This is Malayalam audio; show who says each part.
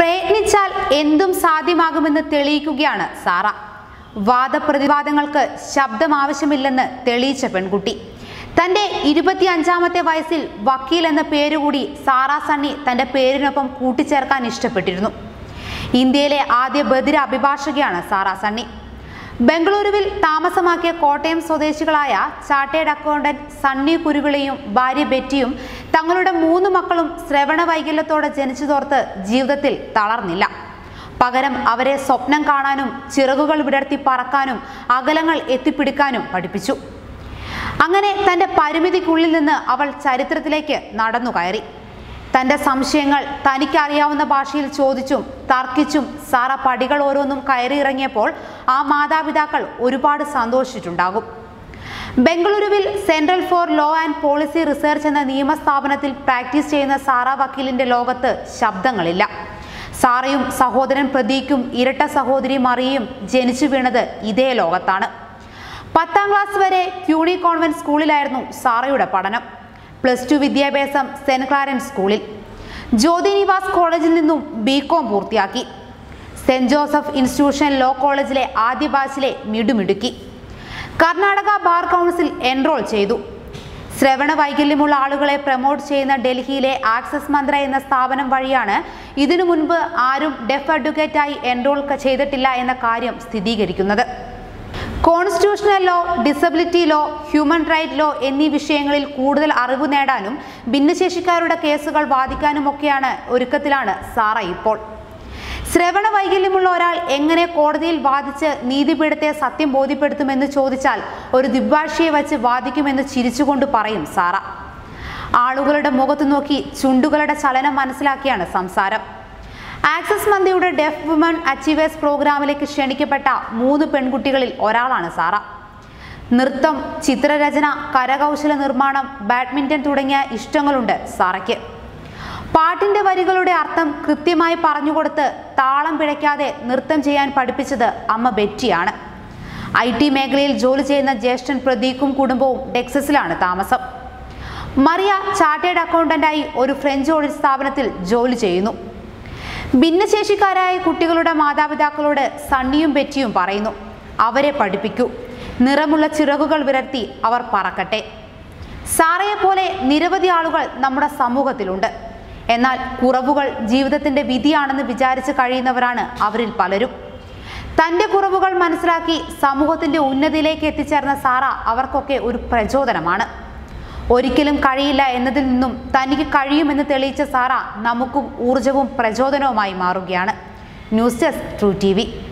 Speaker 1: പ്രയത്നിച്ചാൽ എന്തും സാധ്യമാകുമെന്ന് തെളിയിക്കുകയാണ് സാറ വാദപ്രതിവാദങ്ങൾക്ക് ശബ്ദം ആവശ്യമില്ലെന്ന് തെളിയിച്ച പെൺകുട്ടി തന്റെ ഇരുപത്തിയഞ്ചാമത്തെ വയസ്സിൽ വക്കീൽ എന്ന പേരുകൂടി സാറ സണ്ണി തന്റെ പേരിനൊപ്പം കൂട്ടിച്ചേർക്കാൻ ഇഷ്ടപ്പെട്ടിരുന്നു ഇന്ത്യയിലെ ആദ്യ ബദിര അഭിഭാഷകയാണ് സാറ സണ്ണി ബംഗളൂരുവിൽ താമസമാക്കിയ കോട്ടയം സ്വദേശികളായ ചാർട്ടേഡ് അക്കൗണ്ടന്റ് സണ്ണി കുരുവിളയും ഭാര്യ ബെറ്റിയും തങ്ങളുടെ മൂന്ന് മക്കളും ശ്രവണ വൈകല്യത്തോടെ ജനിച്ചതോർത്ത് ജീവിതത്തിൽ തളർന്നില്ല പകരം അവരെ സ്വപ്നം കാണാനും ചിറകുകൾ വിടർത്തി പറക്കാനും അകലങ്ങൾ എത്തിപ്പിടിക്കാനും പഠിപ്പിച്ചു അങ്ങനെ തന്റെ പരിമിതിക്കുള്ളിൽ നിന്ന് അവൾ ചരിത്രത്തിലേക്ക് നടന്നു കയറി തന്റെ സംശയങ്ങൾ തനിക്കറിയാവുന്ന ഭാഷയിൽ ചോദിച്ചും തർക്കിച്ചും സാറ പടികൾ ഓരോന്നും കയറിയിറങ്ങിയപ്പോൾ ആ മാതാപിതാക്കൾ ഒരുപാട് സന്തോഷിച്ചിട്ടുണ്ടാകും ബംഗളൂരുവിൽ central for law and policy research എന്ന നിയമസ്ഥാപനത്തിൽ പ്രാക്ടീസ് ചെയ്യുന്ന സാറ വക്കീലിന്റെ ലോകത്ത് ശബ്ദങ്ങളില്ല സാറയും സഹോദരൻ പ്രതീക്കും ഇരട്ട സഹോദരി മറിയയും ജനിച്ചു വീണത് ഇതേ ലോകത്താണ് പത്താം ക്ലാസ് വരെ ക്യൂണി കോൺവെന്റ് സ്കൂളിലായിരുന്നു സാറയുടെ പഠനം പ്ലസ് ടു വിദ്യാഭ്യാസം സെന്റ് ക്ലാരൻസ് സ്കൂളിൽ ജ്യോതി നിവാസ് കോളേജിൽ നിന്നും ബി കോം പൂർത്തിയാക്കി സെന്റ് ജോസഫ് ഇൻസ്റ്റിറ്റ്യൂഷൻ ലോ കോളേജിലെ ആദ്യ ബാച്ചിലെ മിടുമിടുക്കി കർണാടക ബാർ കൗൺസിൽ എൻറോൾ ചെയ്തു ശ്രവണ വൈകല്യമുള്ള ആളുകളെ പ്രൊമോട്ട് ചെയ്യുന്ന ഡൽഹിയിലെ ആക്സസ് മന്ത്ര എന്ന സ്ഥാപനം വഴിയാണ് ഇതിനു മുൻപ് ആരും ഡെഫ് അഡ്വക്കേറ്റായി എൻറോൾ ചെയ്തിട്ടില്ല എന്ന കാര്യം സ്ഥിരീകരിക്കുന്നത് constitutional law disability law human right law എന്നീ വിഷയങ്ങളിൽ കൂടുതൽ അറിവ് നേടാനും ഭിന്നശേഷിക്കാരുടെ കേസുകൾ വാദിക്കാനുമൊക്കെയാണ് ഒരുക്കത്തിലാണ് സാറ ഇപ്പോൾ ശ്രവണ വൈകല്യമുള്ള ഒരാൾ എങ്ങനെ കോടതിയിൽ വാദിച്ച് നീതിപീഠത്തെ സത്യം ബോധ്യപ്പെടുത്തുമെന്ന് ചോദിച്ചാൽ ഒരു ദിഗ്ഭാഷിയെ വച്ച് വാദിക്കുമെന്ന് ചിരിച്ചുകൊണ്ട് പറയും സാറ ആളുകളുടെ മുഖത്ത് നോക്കി ചുണ്ടുകളുടെ ചലനം മനസ്സിലാക്കിയാണ് സംസാരം ആക്സസ് മന്ദിയുടെ ഡെഫ് വുമൺ അച്ചീവേഴ്സ് പ്രോഗ്രാമിലേക്ക് ക്ഷണിക്കപ്പെട്ട മൂന്ന് പെൺകുട്ടികളിൽ ഒരാളാണ് സാറ നൃത്തം ചിത്രരചന കരകൗശല നിർമ്മാണം ബാഡ്മിന്റൺ തുടങ്ങിയ ഇഷ്ടങ്ങളുണ്ട് സാറയ്ക്ക് പാട്ടിന്റെ വരികളുടെ അർത്ഥം കൃത്യമായി പറഞ്ഞുകൊടുത്ത് താളം പിഴയ്ക്കാതെ നൃത്തം ചെയ്യാൻ പഠിപ്പിച്ചത് അമ്മ ബെറ്റിയാണ് ഐ ടി മേഖലയിൽ ജോലി ചെയ്യുന്ന ജ്യേഷ്ഠൻ പ്രദീപും കുടുംബവും ഡെക്സസിലാണ് താമസം മറിയ ചാർട്ടേഡ് അക്കൗണ്ടന്റായി ഒരു ഫ്രഞ്ച് ഓഡിറ്റ് സ്ഥാപനത്തിൽ ജോലി ചെയ്യുന്നു ഭിന്നശേഷിക്കാരായ കുട്ടികളുടെ മാതാപിതാക്കളോട് സണ്ണിയും ബെറ്റിയും പറയുന്നു അവരെ പഠിപ്പിക്കൂ നിറമുള്ള ചിറകുകൾ വിരർത്തി അവർ പറക്കട്ടെ സാറയെ പോലെ നിരവധി ആളുകൾ നമ്മുടെ സമൂഹത്തിലുണ്ട് എന്നാൽ കുറവുകൾ ജീവിതത്തിന്റെ വിധിയാണെന്ന് വിചാരിച്ച് കഴിയുന്നവരാണ് അവരിൽ പലരും തന്റെ കുറവുകൾ മനസ്സിലാക്കി സമൂഹത്തിന്റെ ഉന്നതിയിലേക്ക് എത്തിച്ചേർന്ന സാറ അവർക്കൊക്കെ ഒരു പ്രചോദനമാണ് ഒരിക്കലും കഴിയില്ല എന്നതിൽ നിന്നും തനിക്ക് കഴിയുമെന്ന് തെളിയിച്ച സാറ നമുക്കും ഊർജവും പ്രചോദനവുമായി മാറുകയാണ് ന്യൂസ് ഡെസ്ക് ട്രൂ ടി